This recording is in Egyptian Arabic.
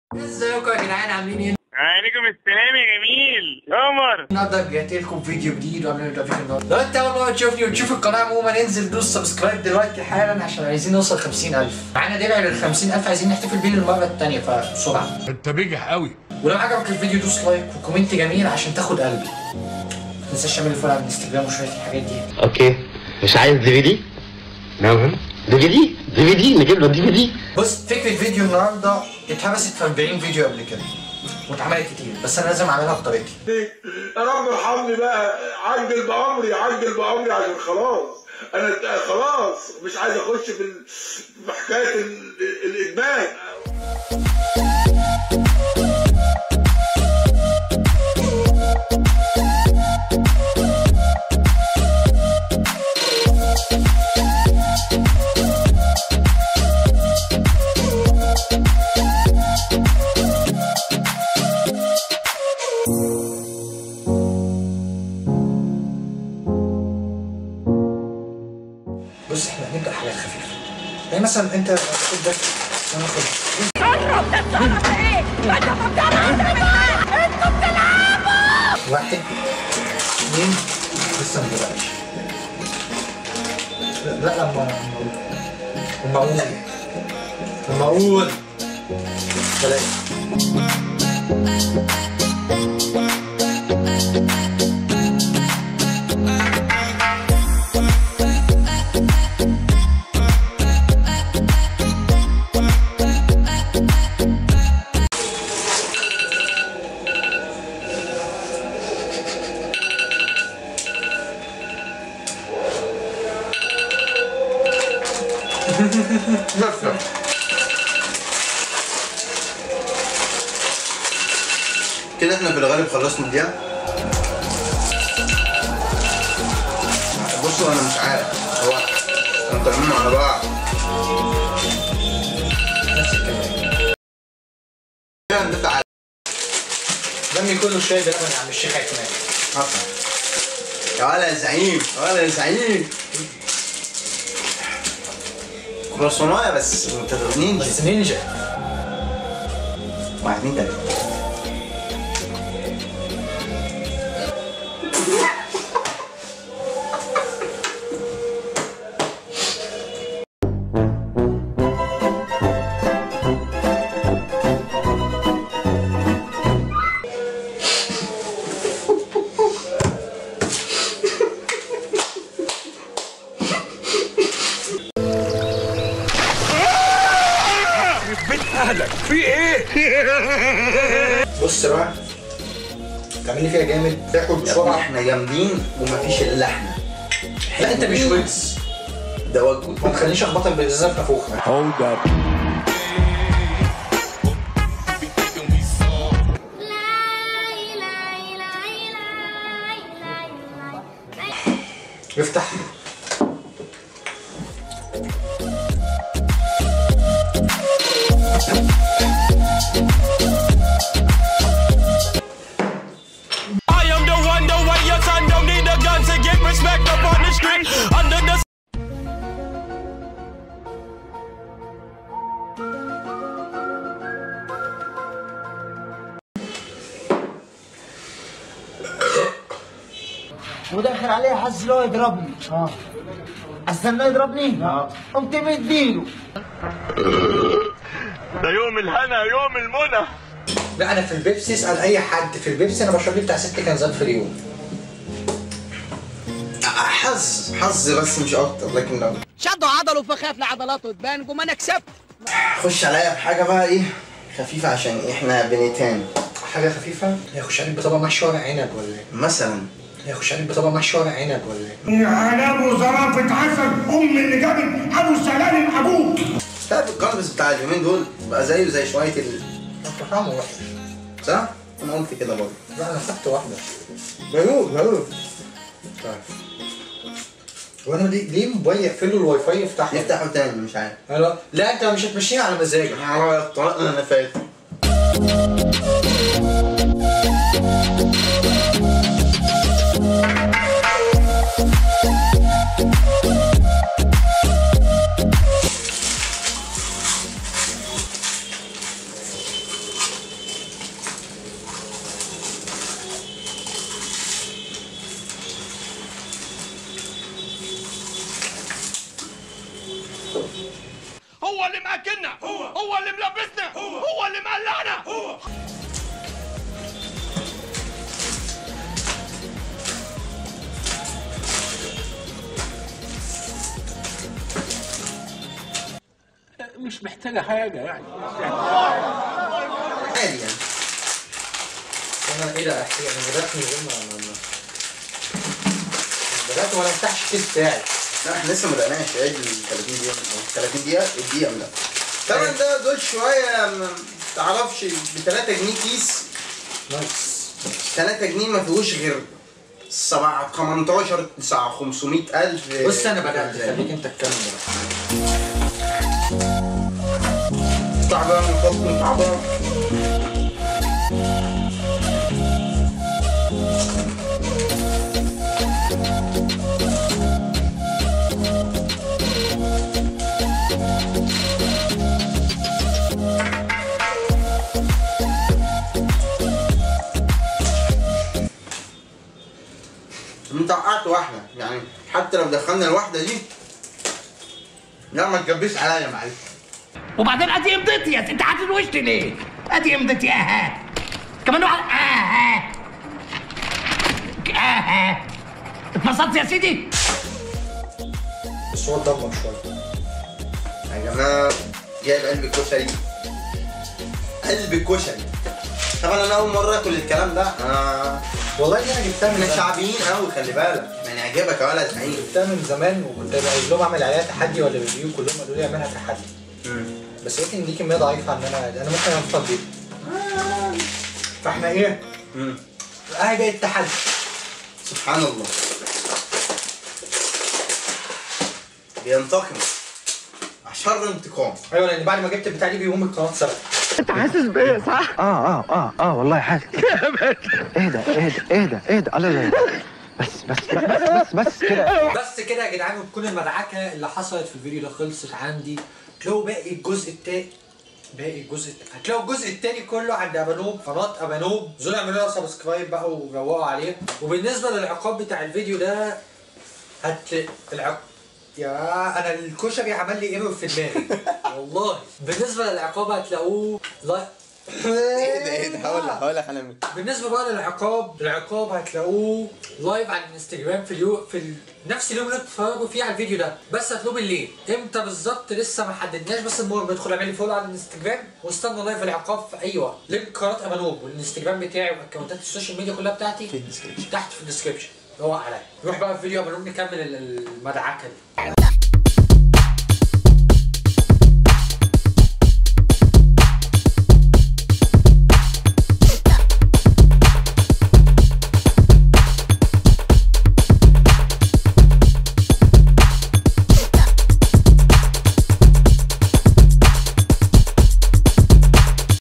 ازيكم يا جدعان عاملين ايه؟ عليكم السلام يا جميل قمر النهارده رجعت لكم فيديو جديد وقبل ما نبدا فيديو النهارده لو انت اول مره تشوفني وتشوف القناه عموما انزل دوس سبسكرايب دلوقتي حالا عشان عايزين نوصل 50000 معانا درع لل 50000 عايزين نحتفل بيه للمره الثانيه فبسرعه انت بجح قوي ولو عجبك الفيديو دوس لايك وكومنت جميل عشان تاخد قلبي ما تنساش تعمل فولو على الانستجرام وشويه الحاجات دي اوكي مش عايز دي في دي؟ نعم دي في دي دي في دي نجيب له دي في دي بص فكره فيديو النهارده اتهرست في 40 فيديو قبل كده واتعملت كتير بس انا لازم اعملها بطريقتي يا رب ارحمني بقى عجل بامري عجل بامري عشان خلاص انا خلاص مش عايز اخش في ال- في حكايه ال- الادمان بص احنا هنبدا حاجات خفيفه يعني مثلا انت خد ده انا خد واحد اثنين لسه ما بدأش لا لا لما لما اقول لما اقول ثلاثة كده احنا في الغالب خلصنا الدقيقة بصوا انا مش عارف هو احنا طالعين على بعض نفس الكلام كده ندفع على دمي كله شاي ده يا عم الشيخ عثمان حصل يا ولا يا زعيم يا ولا يا زعيم كرواسونايه بس ما تغنينش بس نينجا واحد اتنين تلاته بص بقى تعمل لي فيها جامد تاكل يا ابني بسرعه احنا جامدين ومفيش الا احنا لا انت مش ويكس ده وجود ما تخلينيش اخبطك بالازازه في نافوخك افتح I am the one, the way your son don't need a gun to get respect up on the street. Under the ودخل عليه حس له يضربني اه استنى يضربني اه قمت مديله ده يوم الهنا يوم المنى لا انا في البيبسي اسال اي حد في البيبسي انا بشرب لي بتاع ست كنزات في اليوم حظ حظ بس مش اكتر لكن لو شدوا عضله فخاف لعضلاته تبان قوم انا كسبت خش عليا بحاجه بقى ايه خفيفه عشان احنا بنتان حاجه خفيفه هيخش عليك بطبق محشي ورق عنب ولا ايه مثلا هيخش عليك بطبق محشي ورق عنب ولا ايه عنب وزرافه عسل ام اللي جابت ابو سلالم ابوك تعرف القلبس بتاع اليومين دول بقى زيه زي شويه ال طعمه وحش صح؟ انا قلت كده برضه لا انا خدت واحده جميل جميل طيب وانا ليه ليه موبايل يقفلوا الواي فاي يفتحوا نفتحه تاني مش عارف لا لا انت مش هتمشيني على مزاجك على الطلاق انا فات مش محتاجه حاجه يعني عادي يعني انا ايه ده احكي انا بدات من غير ما ما- ما- بدات وانا فتحش الكيس بتاعي لا احنا لسه ما بدأناش عيد ال 30 دقيقة من أول 30 دقيقة الدقيقة من الأول طبعا ده دول شوية ما تعرفش ب 3 جنيه كيس نايس 3 جنيه ما فيهوش غير 7 18 9 500 ألف بص انا بدات خليك انت تكمل بقى. تعبان بطني تعبان انت وقعت واحدة يعني حتى لو دخلنا الواحدة دي لا ما تجبس عليا معلش وبعدين ادي امضتي يا انت حاطط وشي ليه؟ ادي امضتي اها كمان واحد اها اها اتبسطت يا سيدي؟ بس هو اتدمر شويه يا جماعة جايب قلب الكشري قلب الكشري طبعا انا اول مرة اكل الكلام ده انا والله دي انا جبتها من احنا شعبيين قوي خلي بالك يعني عجبك يا ولد زعيم جبتها من زمان وكنت عايز لهم اعمل عليها تحدي ولا ريفيو كلهم قالوا لي اعملها تحدي بس يمكن دي كميه ضعيفه عن انا انا ممكن انفض دي فاحنا ايه؟ اهي بقت تحدي سبحان الله بينتقم شر انتقام ايوه لان بعد ما جبت البتاع دي بيقوم القناه اتسرقت انت حاسس بيا صح؟ اه اه اه اه والله حاسس اهدى اهدى اهدى اهدى الله لا بس بس بس بس بس كده بس كده يا جدعان وتكون المدعكه اللي حصلت في الفيديو ده خلصت عندي تلاقوا باقي الجزء التاني باقي الجزء الت- هتلاقوا الجزء التاني كله عند ابانوب قناه ابانوب زول اعملوا لها سبسكرايب بقى وروقوا عليه وبالنسبه للعقاب بتاع الفيديو ده هت العق... يا انا الكشري عمل لي ايرور في دماغي والله بالنسبه للعقاب هتلاقوه لا ايه ده ايه ده هقول لك هقول لك انا مين بالنسبه بقى للعقاب العقاب هتلاقوه لايف على الانستجرام في اليوم في ال... نفس اليوم اللي انتوا بتتفرجوا فيه على الفيديو ده بس هتلاقوه بالليل امتى بالظبط لسه ما حددناش بس المهم ادخل اعمل لي فولو على الانستجرام واستنى لايف العقاب في اي وقت لينك قناه امانوب والانستجرام بتاعي واكونتات السوشيال ميديا كلها بتاعتي في الديسكربشن تحت في الديسكربشن روق عليا نروح بقى في فيديو امانوب نكمل ال- المدعكه دي